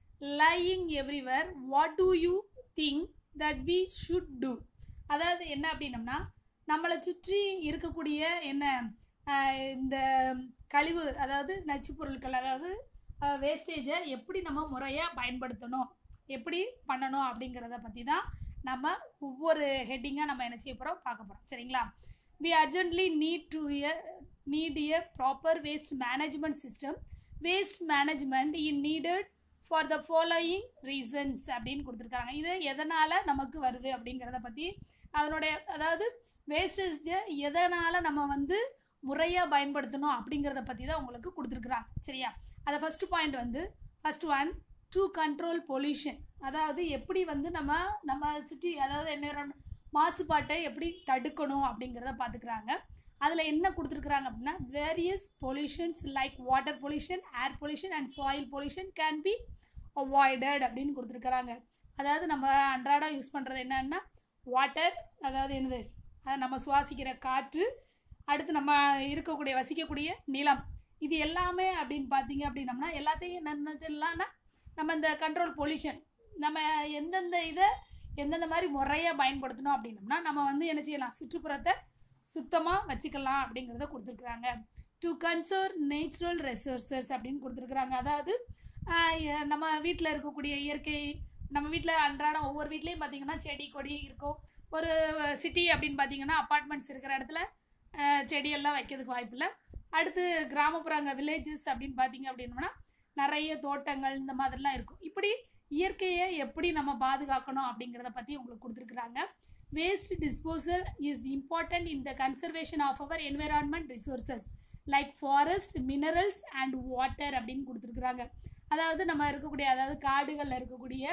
lying everywhere what do you think that we should do அதாவது என்ன அப்படின்னம்னா நம்மளை சுற்றி இருக்கக்கூடிய என்ன ஆஹ், இந்த கழிவு அதாவது நச்சுப் பொருட்கள் அதாவது வேஸ்டேஜை எப்படி நம்ம முறையாக பயன்படுத்தணும் எப்படி பண்ணணும் அப்படிங்கிறத பற்றி தான் நம்ம ஒவ்வொரு ஹெட்டிங்காக நம்ம என்ன செய்ய போகிறோம் பார்க்க போகிறோம் சரிங்களா we urgently need to a, need a proper waste management system waste management is needed for the following reasons அப்படின்னு கொடுத்துருக்காங்க இது எதனால் நமக்கு வருது அப்படிங்கிறத பற்றி அதனுடைய அதாவது வேஸ்டேஜை எதனால் நம்ம வந்து முறையாக பயன்படுத்தணும் அப்படிங்கிறத பற்றி தான் உங்களுக்கு கொடுத்துருக்குறாங்க சரியா அதை ஃபஸ்ட்டு பாயிண்ட் வந்து first one to control pollution அதாவது எப்படி வந்து நம்ம நம்ம சுற்றி அதாவது என்ன மாசுபாட்டை எப்படி தடுக்கணும் அப்படிங்கிறத பார்த்துக்கிறாங்க அதில் என்ன கொடுத்துருக்குறாங்க அப்படின்னா various pollutions like water pollution air pollution and soil pollution can be avoided அப்படின்னு கொடுத்துருக்குறாங்க அதாவது நம்ம அன்றாடம் யூஸ் பண்ணுறது என்னன்னா வாட்டர் அதாவது என்னது அது நம்ம சுவாசிக்கிற காற்று அடுத்து நம்ம இருக்கக்கூடிய வசிக்கக்கூடிய நிலம் இது எல்லாமே அப்படின்னு பார்த்தீங்க அப்படின்னம்னா எல்லாத்தையும் என்ன சொல்லலாம்னா நம்ம இந்த கண்ட்ரோல் பொல்யூஷன் நம்ம எந்தெந்த இதை எந்தெந்த மாதிரி முறையாக பயன்படுத்தணும் அப்படின்னம்னா நம்ம வந்து என்ன செய்யலாம் சுற்றுப்புறத்தை சுத்தமாக வச்சுக்கலாம் அப்படிங்கிறத கொடுத்துருக்குறாங்க டு கன்சர்வ் நேச்சுரல் ரெசோர்சஸ் அப்படின்னு கொடுத்துருக்குறாங்க அதாவது ஆஹ், எ- நம்ம வீட்டில் இருக்கக்கூடிய இயற்கை நம்ம வீட்டில் அன்றாடம் ஒவ்வொரு வீட்லேயும் பார்த்தீங்கன்னா செடி கொடி இருக்கும் ஒரு சிட்டி அப்படின்னு பார்த்தீங்கன்னா அப்பார்ட்மெண்ட்ஸ் இருக்கிற இடத்துல ஆஹ், செடியெல்லாம் வைக்கிறதுக்கு வாய்ப்பில்லை அடுத்து கிராமப்புறங்க வில்லேஜஸ் அப்படின்னு பார்த்தீங்க அப்படின்னோம்னா நிறைய தோட்டங்கள் இந்த மாதிரிலாம் இருக்கும் இப்படி இயற்கையை எப்படி நம்ம பாதுகாக்கணும் அப்படிங்கிறத பற்றி உங்களுக்கு கொடுத்துருக்குறாங்க waste disposal is important in the conservation of our environment resources like forest minerals and water அப்படின்னு கொடுத்துருக்குறாங்க அதாவது நம்ம இருக்கக்கூடிய அதாவது காடுகளில் இருக்கக்கூடிய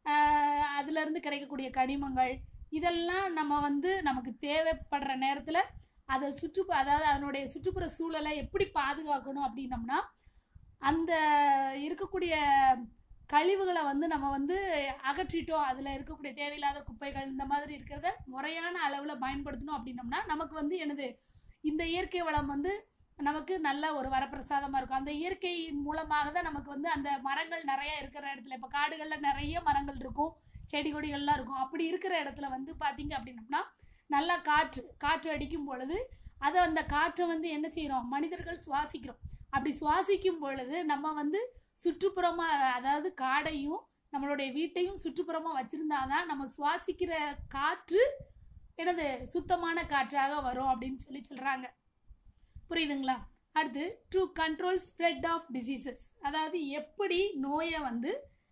ஆஹ், அதிலிருந்து கிடைக்கக்கூடிய கனிமங்கள் இதெல்லாம் நம்ம வந்து நமக்கு தேவைப்படுற நேரத்தில் அதை சுற்று அதாவது அதனுடைய சுற்றுப்புற சூழலை எப்படி பாதுகாக்கணும் அப்படின்னம்னா அந்த இருக்கக்கூடிய கழிவுகளை வந்து நம்ம வந்து அகற்றிட்டோம் அதில் இருக்கக்கூடிய தேவையில்லாத குப்பைகள் இந்த மாதிரி இருக்கிறத முறையான அளவில் பயன்படுத்தணும் அப்படின்னம்னா நமக்கு வந்து என்னது இந்த இயற்கை வளம் வந்து நமக்கு நல்ல ஒரு வரப்பிரசாதமாக இருக்கும் அந்த இயற்கையின் மூலமாக தான் நமக்கு வந்து அந்த மரங்கள் நிறைய இருக்கிற இடத்துல இப்போ காடுகளில் நிறைய மரங்கள் இருக்கும் செடி கொடிகள்லாம் இருக்கும் அப்படி இருக்கிற இடத்துல வந்து பார்த்தீங்க அப்படின்னம்னா நல்லா காற்று காற்று அடிக்கும் பொழுது அதை அந்த காற்றை வந்து என்ன செய்கிறோம் மனிதர்கள் சுவாசிக்கிறோம் அப்படி சுவாசிக்கும் பொழுது நம்ம வந்து சுற்றுப்புறமாக அதாவது காடையும் நம்மளுடைய வீட்டையும் சுற்றுப்புறமாக வச்சுருந்தாதான் நம்ம சுவாசிக்கிற காற்று என்னது சுத்தமான காற்றாக வரும் அப்படின்னு சொல்லி சொல்கிறாங்க புரியுதுங்களா அடுத்து to control spread of diseases அதாவது எப்படி நோயை வந்து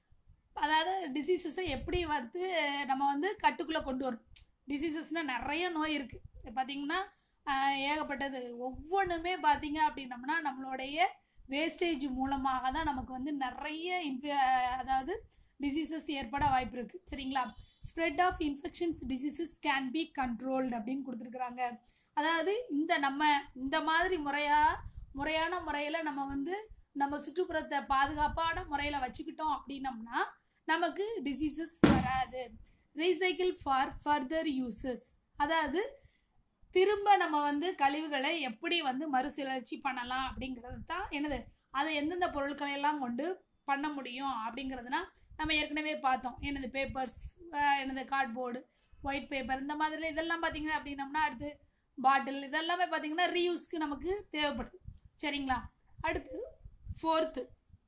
அதாவது டிசீசஸை எப்படி வந்து நம்ம வந்து கட்டுக்குள்ளே கொண்டு வரும் டிசீசஸ்னால் நிறைய நோய் இருக்குது பார்த்தீங்கன்னா ஆஹ், ஏகப்பட்டது ஒவ்வொன்றுமே பார்த்தீங்க அப்படின்னம்னா நம்மளுடைய வேஸ்டேஜ் மூலமாக தான் நமக்கு வந்து நிறைய இன்ஃப அதாவது டிசீசஸ் ஏற்பட வாய்ப்பு இருக்குது சரிங்களா spread of infections diseases can be controlled அப்படின்னு கொடுத்துருக்குறாங்க அதாவது இந்த நம்ம இந்த மாதிரி முறையாக முறையான முறையில் நம்ம வந்து நம்ம சுற்றுப்புறத்தை பாதுகாப்பான முறையில் வச்சுக்கிட்டோம் அப்படின்னம்னா நமக்கு டிசீசஸ் வராது ரீசைக்கிள் ஃபார் ஃபர்தர் யூசஸ் அதாவது திரும்ப நம்ம வந்து கழிவுகளை எப்படி வந்து மறுசுழற்சி பண்ணலாம் அப்படிங்கிறது தான் என்னது அதை எந்தெந்த பொருட்களை எல்லாம் கொண்டு பண்ண முடியும் அப்படிங்கிறதுனா நம்ம ஏற்கனவே பார்த்தோம் என்னது பேப்பர்ஸ் என்னது கார்ட்போர்டு ஒயிட் பேப்பர் இந்த மாதிரி இதெல்லாம் பார்த்தீங்கன்னா அப்படின்னம்னா அடுத்து பாட்டில் இதெல்லாமே பார்த்தீங்கன்னா ரீயூஸ்க்கு நமக்கு தேவைப்படுது சரிங்களா அடுத்து fourth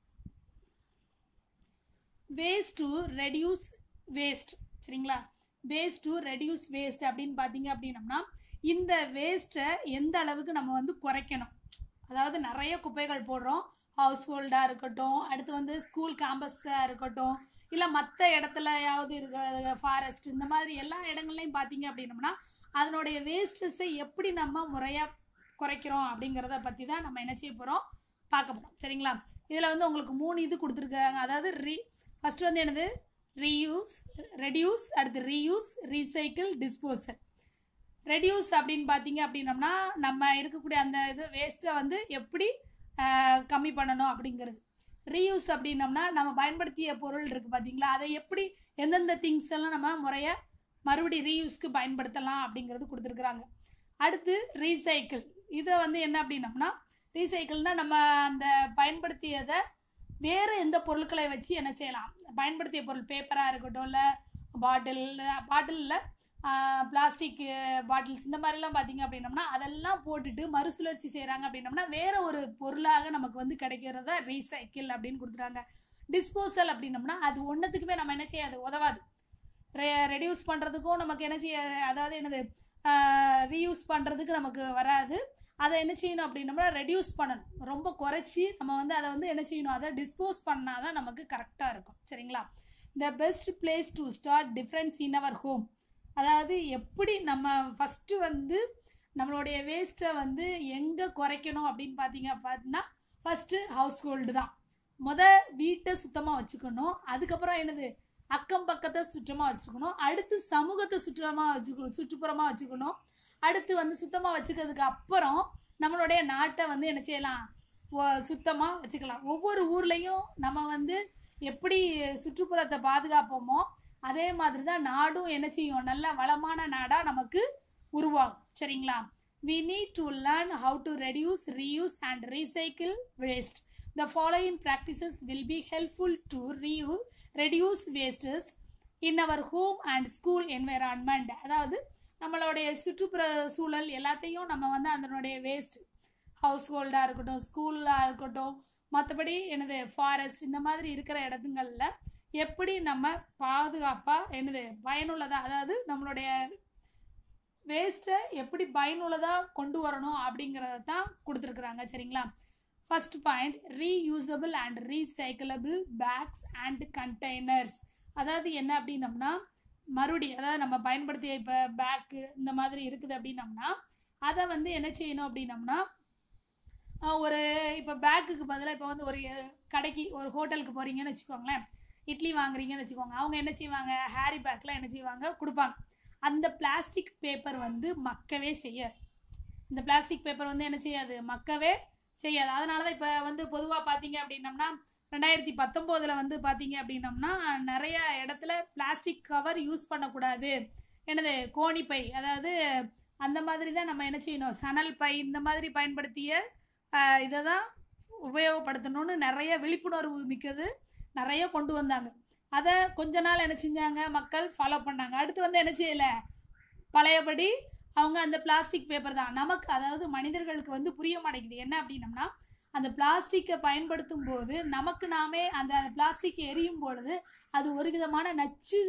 waste to reduce waste சரிங்களா வேஸ்ட் டு ரெடியூஸ் வேஸ்ட் அப்படின்னு பார்த்தீங்க அப்படின்னம்னா இந்த வேஸ்ட்டை எந்த அளவுக்கு நம்ம வந்து குறைக்கணும் அதாவது நிறைய குப்பைகள் போடுறோம் ஹவுஸ் ஹோல்டாக இருக்கட்டும் அடுத்து வந்து ஸ்கூல் கேம்பஸாக இருக்கட்டும் இல்லை மற்ற இடத்துலயாவது இருக்க ஃபாரஸ்ட் இந்த மாதிரி எல்லா இடங்கள்லையும் பார்த்தீங்க அப்படின்னம்னா அதனுடைய வேஸ்டஸை எப்படி நம்ம முறையாக குறைக்கிறோம் அப்படிங்கிறத பற்றி தான் நம்ம என்ன செய்ய போகிறோம் பார்க்க போகிறோம் சரிங்களா இதில் வந்து உங்களுக்கு மூணு இது கொடுத்துருக்காங்க அதாவது ரீ ஃபஸ்ட்டு வந்து என்னது ரீயூஸ் ரெடியூஸ் அடுத்து ரீயூஸ் ரீசைக்கிள் டிஸ்போசல் ரெடியூஸ் அப்படின்னு பார்த்தீங்க அப்படின்னம்னா நம்ம இருக்கக்கூடிய அந்த இது வேஸ்ட்டை வந்து எப்படி ஆஹ், கம்மி பண்ணணும் அப்படிங்கிறது ரீயூஸ் அப்படின்னம்னா நம்ம பயன்படுத்திய பொருள் இருக்குது பார்த்தீங்களா அதை எப்படி எந்தெந்த திங்ஸ் எல்லாம் நம்ம முறையாக மறுபடி ரீயூஸ்க்கு பயன்படுத்தலாம் அப்படிங்கிறது கொடுத்துருக்குறாங்க அடுத்து ரீசைக்கிள் இதை வந்து என்ன அப்படின்னம்னா ரீசைக்கிள்னா நம்ம அந்த பயன்படுத்தியதை வேறு எந்த பொருட்களை வச்சு என்ன செய்யலாம் பயன்படுத்திய பொருள் பேப்பராக இருக்கட்டும் இல்லை பாட்டில் பாட்டிலில் பிளாஸ்டிக் பாட்டில்ஸ் இந்த மாதிரிலாம் பார்த்தீங்க அப்படின்னம்னா அதெல்லாம் போட்டுட்டு மறுசுழற்சி செய்கிறாங்க அப்படின்னம்னா வேறு ஒரு பொருளாக நமக்கு வந்து கிடைக்கிறத ரீசைக்கிள் அப்படின்னு கொடுத்துறாங்க டிஸ்போசல் அப்படின்னம்னா அது ஒன்றுத்துக்குமே நம்ம என்ன செய்யாது உதவாது ரெ ரெடியூஸ் பண்ணுறதுக்கும் நமக்கு என்ன செய்ய அதாவது என்னது ரீயூஸ் பண்ணுறதுக்கு நமக்கு வராது அதை என்ன செய்யணும் அப்படின்னம்னா ரெடியூஸ் பண்ணணும் ரொம்ப குறைச்சி நம்ம வந்து அதை வந்து என்ன செய்யணும் அதை டிஸ்போஸ் பண்ணால் தான் நமக்கு கரெக்டாக இருக்கும் சரிங்களா the best place to start difference in our home அதாவது எப்படி நம்ம ஃபஸ்ட்டு வந்து நம்மளுடைய வேஸ்ட்டை வந்து எங்கே குறைக்கணும் அப்படின்னு பார்த்தீங்க அப்படின்னா ஃபஸ்ட்டு ஹவுஸ் ஹோல்டு தான் முத வீட்டை சுத்தமாக வச்சுக்கணும் அதுக்கப்புறம் என்னது அக்கம் பக்கத்தை சுற்றமாக வச்சுக்கணும் அடுத்து சமூகத்தை சுற்றமாக வச்சுக்கணும் சுற்றுப்புறமாக வச்சுக்கணும் அடுத்து வந்து சுத்தமாக வச்சுக்கிறதுக்கு அப்புறம் நம்மளுடைய நாட்டை வந்து என்ன செய்யலாம் சுத்தமாக வச்சுக்கலாம் ஒவ்வொரு ஊர்லேயும் நம்ம வந்து எப்படி சுற்றுப்புறத்தை பாதுகாப்போமோ அதே மாதிரி தான் நாடும் என்ன செய்யும் நல்ல வளமான நாடாக நமக்கு உருவாகும் சரிங்களா we need to learn how to reduce reuse and recycle waste the following practices will be helpful to reuse reduce wastes in our home and school environment அதாவது நம்மளுடைய சுற்றுப்புற சூழல் எல்லாத்தையும் நம்ம வந்து அதனுடைய வேஸ்ட் ஹவுஸ் ஹோல்டாக இருக்கட்டும் ஸ்கூலாக இருக்கட்டும் மற்றபடி என்னது ஃபாரஸ்ட் இந்த மாதிரி இருக்கிற இடத்துங்களில் எப்படி நம்ம பாதுகாப்பாக என்னது பயனுள்ளதாக அதாவது நம்மளுடைய வேஸ்ட்டை எப்படி பயனுள்ளதாக கொண்டு வரணும் அப்படிங்கிறத தான் கொடுத்துருக்குறாங்க சரிங்களா first point reusable and recyclable bags and containers அதாவது என்ன அப்படின்னம்னா மறுபடி அதாவது நம்ம பயன்படுத்திய இப்போ பேக்கு இந்த மாதிரி இருக்குது அப்படின்னம்னா அதை வந்து என்ன செய்யணும் அப்படின்னம்னா ஆஹ் ஒரு இப்போ பேக்குக்கு பதிலாக இப்போ வந்து ஒரு கடைக்கு ஒரு ஹோட்டலுக்கு போகிறீங்கன்னு வச்சுக்கோங்களேன் இட்லி வாங்குறீங்கன்னு வச்சுக்கோங்க அவங்க என்ன செய்வாங்க ஹேரி பேக்கில் என்ன செய்வாங்க கொடுப்பாங்க அந்த பிளாஸ்டிக் பேப்பர் வந்து மக்கவே செய்யாது இந்த பிளாஸ்டிக் பேப்பர் வந்து என்ன செய்யாது மக்கவே செய்யாது அதனால தான் இப்போ வந்து பொதுவாக பார்த்தீங்க அப்படின்னம்னா ரெண்டாயிரத்தி பத்தொம்போதில் வந்து பார்த்தீங்க அப்படின்னம்னா நிறைய இடத்துல பிளாஸ்டிக் கவர் யூஸ் பண்ணக்கூடாது என்னது கோணிப்பை அதாவது அந்த மாதிரி தான் நம்ம என்ன செய்யணும் சணல் பை இந்த மாதிரி பயன்படுத்திய இதை தான் உபயோகப்படுத்தணும்னு நிறைய விழிப்புணர்வு மிக்கது நிறைய கொண்டு வந்தாங்க அதை கொஞ்ச நாள் என்ன செஞ்சாங்க மக்கள் ஃபாலோ பண்ணாங்க அடுத்து வந்து என்ன செய்யலை பழையபடி அவங்க அந்த பிளாஸ்டிக் பேப்பர் தான் நமக்கு அதாவது மனிதர்களுக்கு வந்து புரிய மாட்டேங்குது என்ன அப்படின்னம்னா அந்த பிளாஸ்டிக்கை பயன்படுத்தும் போது நமக்கு நாமே அந்த பிளாஸ்டிக் எரியும் பொழுது அது ஒரு விதமான நச்சு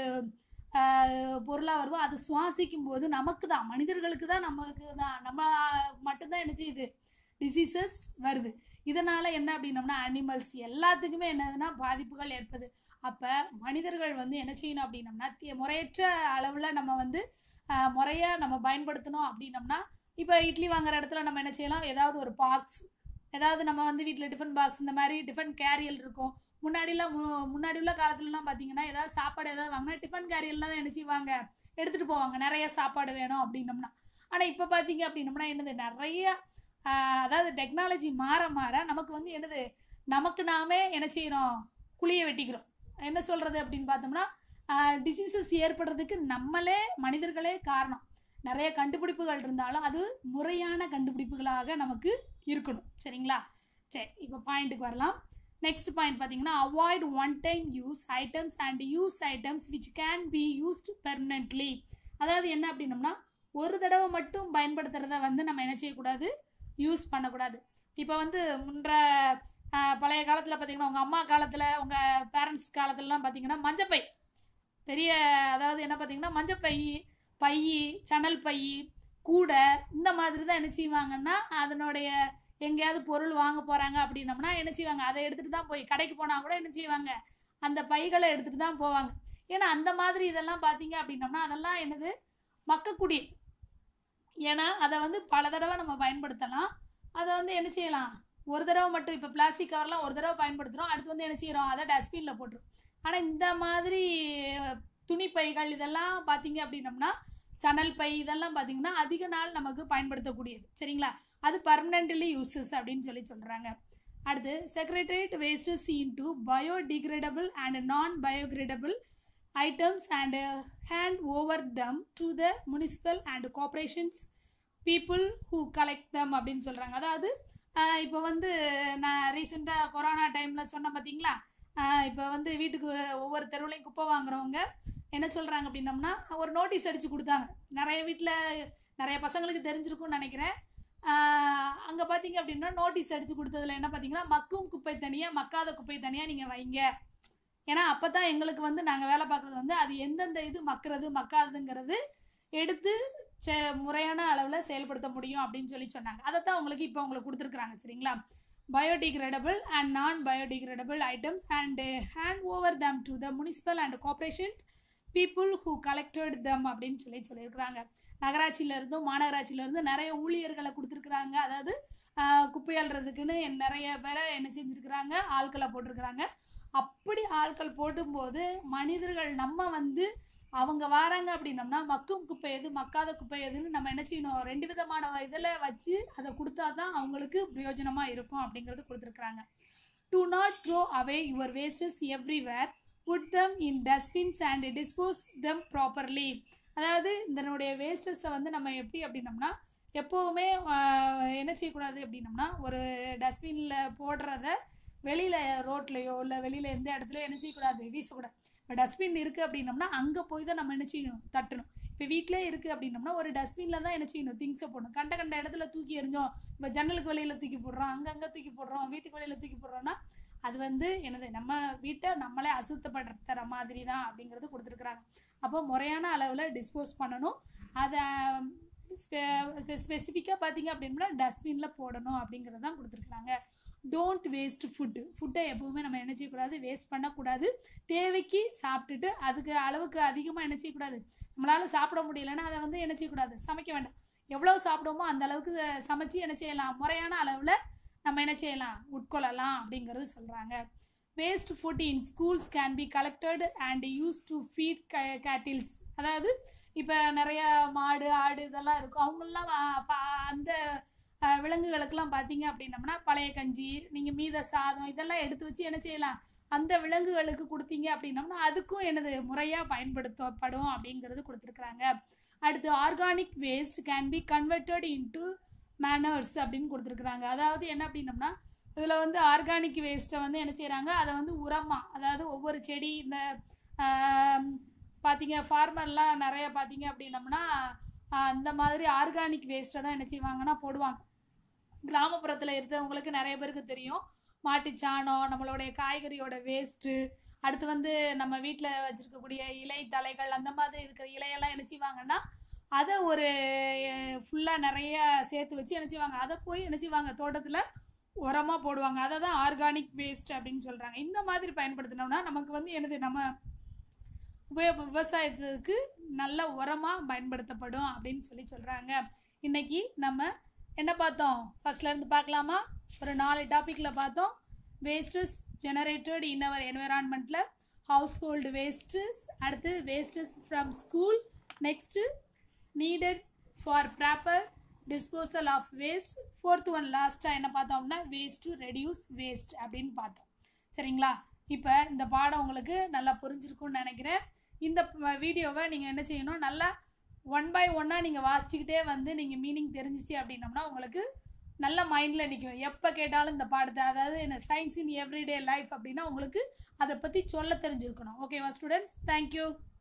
பொருளாக வரும் அது சுவாசிக்கும் போது நமக்கு தான் மனிதர்களுக்கு தான் நமக்கு தான் நம்ம மட்டும்தான் என்ன செய்யுது டிசீசஸ் வருது இதனால் என்ன அப்படின்னம்னா அனிமல்ஸ் எல்லாத்துக்குமே என்னதுன்னா பாதிப்புகள் ஏற்படுது அப்போ மனிதர்கள் வந்து என்ன செய்யணும் அப்படின்னம்னா தி- முறையற்ற அளவில் நம்ம வந்து முறையாக நம்ம பயன்படுத்தணும் அப்படின்னம்னா இப்போ இட்லி வாங்குற இடத்துல நம்ம என்ன செய்யலாம் ஏதாவது ஒரு பாக்ஸ் ஏதாவது நம்ம வந்து வீட்டில் டிஃபன் பாக்ஸ் இந்த மாதிரி டிஃபன் கேரியல் இருக்கும் முன்னாடிலாம் மு- முன்னாடி உள்ள காலத்துலலாம் பார்த்தீங்கன்னா ஏதாவது சாப்பாடு ஏதாவது வாங்கினா டிஃபன் கேரியல்லாம் தான் என்ன செய்வாங்க எடுத்துகிட்டு போவாங்க நிறைய சாப்பாடு வேணும் அப்படின்னம்னா ஆனால் இப்போ பார்த்தீங்க அப்படின்னம்னா என்னது நிறைய ஆஹ், அதாவது டெக்னாலஜி மாற மாற நமக்கு வந்து என்னது நமக்கு நாமே என்ன செய்கிறோம் குழிய வெட்டிக்கிறோம் என்ன சொல்கிறது அப்படின்னு பார்த்தோம்னா டிசீசஸ் ஏற்படுறதுக்கு நம்மளே மனிதர்களே காரணம் நிறைய கண்டுபிடிப்புகள் இருந்தாலும் அது முறையான கண்டுபிடிப்புகளாக நமக்கு இருக்கணும் சரிங்களா சரி இப்போ பாயிண்ட்டுக்கு வரலாம் நெக்ஸ்ட் பாயிண்ட் பார்த்தீங்கன்னா avoid one time use items and use items which can be used permanently அதாவது என்ன அப்படின்னம்னா ஒரு தடவை மட்டும் பயன்படுத்துகிறத வந்து நம்ம என்ன செய்யக்கூடாது யூஸ் பண்ணக்கூடாது இப்போ வந்து முன்ற ஆஹ், பழைய காலத்தில் பார்த்தீங்கன்னா உங்கள் அம்மா காலத்தில் உங்கள் பேரண்ட்ஸ் காலத்துலலாம் பார்த்தீங்கன்னா மஞ்சப்பை பெரிய அதாவது என்ன பார்த்தீங்கன்னா மஞ்சப்பை பை சணல் பை கூடை இந்த மாதிரி தான் என்ன செய்வாங்கன்னா அதனுடைய எங்கேயாவது பொருள் வாங்க போகிறாங்க அப்படின்னம்னா என்ன செய்வாங்க அதை எடுத்துகிட்டு தான் போய் கடைக்கு போனால் கூட என்ன செய்வாங்க அந்த பைகளை எடுத்துகிட்டு தான் போவாங்க ஏன்னா அந்த மாதிரி இதெல்லாம் பார்த்தீங்க அப்படின்னம்னா அதெல்லாம் என்னது மக்கக்கூடிய ஏன்னா அதை வந்து பல தடவை நம்ம பயன்படுத்தலாம் அதை வந்து என்ன செய்யலாம் ஒரு தடவை மட்டும் இப்போ பிளாஸ்டிக் கவர்லாம் ஒரு தடவை பயன்படுத்துகிறோம் அடுத்து வந்து என்ன செய்கிறோம் அதை டஸ்ட்பினில் போட்டுரும் ஆனால் இந்த மாதிரி துணி பைகள் இதெல்லாம் பார்த்தீங்க அப்படின்னம்னா சணல் பை இதெல்லாம் பார்த்தீங்கன்னா அதிக நாள் நமக்கு பயன்படுத்தக்கூடியது சரிங்களா அது பர்மனென்ட்லி யூசஸ் அப்படின்னு சொல்லி சொல்கிறாங்க அடுத்து segregate wastes into biodegradable and non biodegradable items and uh, hand over them to the municipal and corporations people who collect them அப்படின்னு சொல்கிறாங்க அதாவது ஆஹ் இப்போ வந்து நான் ரீசெண்டாக கொரோனா டைமில் சொன்னேன் பார்த்தீங்களா இப்போ வந்து வீட்டுக்கு ஒவ்வொரு தெருவுலையும் குப்பை வாங்குறவங்க என்ன சொல்கிறாங்க அப்படின்னம்னா ஒரு நோட்டீஸ் அடித்து கொடுத்தாங்க நிறைய வீட்டில் நிறைய பசங்களுக்கு தெரிஞ்சிருக்கும்னு நினைக்கிறேன் அங்கே பார்த்தீங்க அப்படின்னா நோட்டீஸ் அடித்து கொடுத்ததுல என்ன பார்த்தீங்கன்னா மக்கும் குப்பை தனியாக மக்காத குப்பை தனியாக நீங்கள் வைங்க ஏன்னா அப்போ தான் எங்களுக்கு வந்து நாங்கள் வேலை பார்க்குறது வந்து அது எந்தெந்த இது மக்கிறது மக்காதுங்கிறது எடுத்து செ முறையான அளவில் செயல்படுத்த முடியும் அப்படின்னு சொல்லி சொன்னாங்க அதை தான் உங்களுக்கு இப்போ உங்களுக்கு கொடுத்துருக்குறாங்க சரிங்களா biodegradable and non-biodegradable items and uh, hand over them to the municipal and corporation people who collected them அப்படின்னு சொல்லி சொல்லியிருக்கிறாங்க நகராட்சியில இருந்தும் மாநகராட்சியில இருந்து நிறைய ஊழியர்களை கொடுத்துருக்குறாங்க அதாவது ஆஹ், குப்பை அள்ளுறதுக்குன்னு நிறைய பேரை என்ன செஞ்சுருக்கிறாங்க ஆட்களை போட்டிருக்கிறாங்க அப்படி ஆட்கள் போடும்போது மனிதர்கள் நம்ம வந்து அவங்க வராங்க அப்படின்னம்னா மக்கும் குப்பை எது மக்காத குப்பை எதுன்னு நம்ம என்ன செய்யணும் ரெண்டு விதமான இதில் வச்சு அதை கொடுத்தா தான் அவங்களுக்கு பிரயோஜனமாக இருக்கும் அப்படிங்கிறது கொடுத்துருக்குறாங்க to not throw away your wastes everywhere put them in dustbins and dispose them properly அதாவது இதனுடைய வேஸ்டஸை வந்து நம்ம எப்படி அப்படின்னம்னா எப்போவுமே ஆஹ், என்ன செய்யக்கூடாது அப்படின்னம்னா ஒரு டஸ்ட்பினில் போடுறத வெளியில் ரோட்லேயோ இல்லை வெளியில் எந்த இடத்துலையோ என்ன செய்யக்கூடாது வீசக்கூடாது இப்போ டஸ்ட்பின் இருக்குது அப்படின்னம்னா அங்கே போய் தான் நம்ம என்ன செய்யணும் தட்டணும் இப்போ வீட்டிலே இருக்குது அப்படின்னம்னா ஒரு டஸ்ட்பினில் தான் என்ன செய்யணும் திங்ஸை போடணும் கண்ட கண்ட இடத்துல தூக்கி எறிஞ்சோம் இப்போ ஜன்னலுக்கு வெளியில் தூக்கி போடுறோம் அங்கங்கே தூக்கி போடுறோம் வீட்டுக்கு வெளியில் தூக்கி போடுறோம்னா அது வந்து என்னது நம்ம வீட்டை நம்மளே அசுத்தப்படுத்துகிற மாதிரி தான் அப்படிங்கிறது கொடுத்துருக்குறாங்க அப்போ முறையான அளவில் டிஸ்போஸ் பண்ணணும் அதை ஸ்பெசிஃபிக்காக பார்த்தீங்க அப்படின்னா டஸ்ட்பினில் போடணும் அப்படிங்கிறது தான் கொடுத்துருக்குறாங்க டோன்ட் வேஸ்ட் ஃபுட்டு ஃபுட்டை எப்போவுமே நம்ம என்ன செய்யக்கூடாது வேஸ்ட் பண்ணக்கூடாது தேவைக்கு சாப்பிட்டுட்டு அதுக்கு அளவுக்கு அதிகமாக என்ன செய்யக்கூடாது நம்மளால் சாப்பிட முடியலன்னா அதை வந்து என்ன செய்யக்கூடாது சமைக்க வேண்டாம் எவ்வளோ சாப்பிடுவோமோ அந்த அளவுக்கு சமைச்சு என்ன செய்யலாம் முறையான அளவில் நம்ம என்ன செய்யலாம் உட்கொள்ளலாம் அப்படிங்கிறது சொல்கிறாங்க waste food in schools can be collected and use to feed cattles அதாவது இப்போ நிறைய மாடு ஆடு இதெல்லாம் இருக்கும் அவங்களாம் அந்த அஹ், விலங்குகளுக்கெல்லாம் பார்த்தீங்க அப்படின்னம்னா பழைய கஞ்சி நீங்கள் மீத சாதம் இதெல்லாம் எடுத்து வச்சு என்ன செய்யலாம் அந்த விலங்குகளுக்கு கொடுத்தீங்க அப்படின்னம்னா அதுக்கும் எனது முறையாக பயன்படுத்தப்படும் அப்படிங்கிறது கொடுத்துருக்குறாங்க அடுத்து organic waste can be converted into manures அப்படின்னு கொடுத்துருக்குறாங்க அதாவது என்ன அப்படின்னம்னா இதில் வந்து ஆர்கானிக் வேஸ்ட்டை வந்து என்ன செய்கிறாங்க அதை வந்து உரமாக அதாவது ஒவ்வொரு செடி இந்த ஆம், பார்த்தீங்க ஃபார்மர்லாம் நிறைய பார்த்தீங்க அப்படின்னம்னா ஆஹ், அந்த மாதிரி ஆர்கானிக் வேஸ்ட்டை தான் என்ன செய்வாங்கன்னா போடுவாங்க கிராமப்புறத்தில் இருக்கிறவங்களுக்கு நிறைய பேருக்கு தெரியும் மாட்டுச்சாணம் நம்மளுடைய காய்கறியோட வேஸ்ட்டு அடுத்து வந்து நம்ம வீட்டில் வச்சுருக்கக்கூடிய இலை தலைகள் அந்த மாதிரி இருக்கிற இலையெல்லாம் என்ன செய்வாங்கன்னா அதை ஒரு ஃபுல்லாக நிறைய சேர்த்து வச்சு என்ன செய்வாங்க அதை போய் என்ன செய்வாங்க தோட்டத்தில் உரமாக போடுவாங்க அதை தான் ஆர்கானிக் வேஸ்ட் அப்படின்னு சொல்கிறாங்க இந்த மாதிரி பயன்படுத்தினோம்னா நமக்கு வந்து என்னது நம்ம உபயோக விவசாயத்துக்கு நல்ல உரமாக பயன்படுத்தப்படும் அப்படின்னு சொல்லி சொல்கிறாங்க இன்னைக்கு நம்ம என்ன பார்த்தோம் ஃபர்ஸ்ட்ல இருந்து பார்க்கலாமா ஒரு நாலு டாப்பிக்கில் பார்த்தோம் வேஸ்டஸ் ஜெனரேட்டட் இன் அவர் என்விரான்மெண்ட்டில் ஹவுஸ் ஹோல்டு வேஸ்டஸ் அடுத்து wastes from school next needed for proper disposal of waste fourth one லாஸ்ட்டாக என்ன பார்த்தோம்னா வேஸ்ட் டு ரெடியூஸ் வேஸ்ட் அப்படின்னு பார்த்தோம் சரிங்களா இப்போ இந்த பாடம் உங்களுக்கு நல்லா புரிஞ்சிருக்கும்னு நினைக்கிறேன் இந்த ப- வீடியோவை நீங்கள் என்ன செய்யணும் நல்லா ஒன் பை ஒன்னாக நீங்கள் வாசிச்சுக்கிட்டே வந்து நீங்கள் மீனிங் தெரிஞ்சிச்சு அப்படின்னம்னா உங்களுக்கு நல்ல மைண்டில் நிற்கும் எப்போ கேட்டாலும் இந்த பாடத்தை அதாவது என்ன சயின்ஸ் இன் எவ்ரிடே லைஃப் அப்படின்னா உங்களுக்கு அதை பற்றி சொல்ல தெரிஞ்சிருக்கணும் ஓகேவா ஸ்டூடெண்ட்ஸ் தேங்க்யூ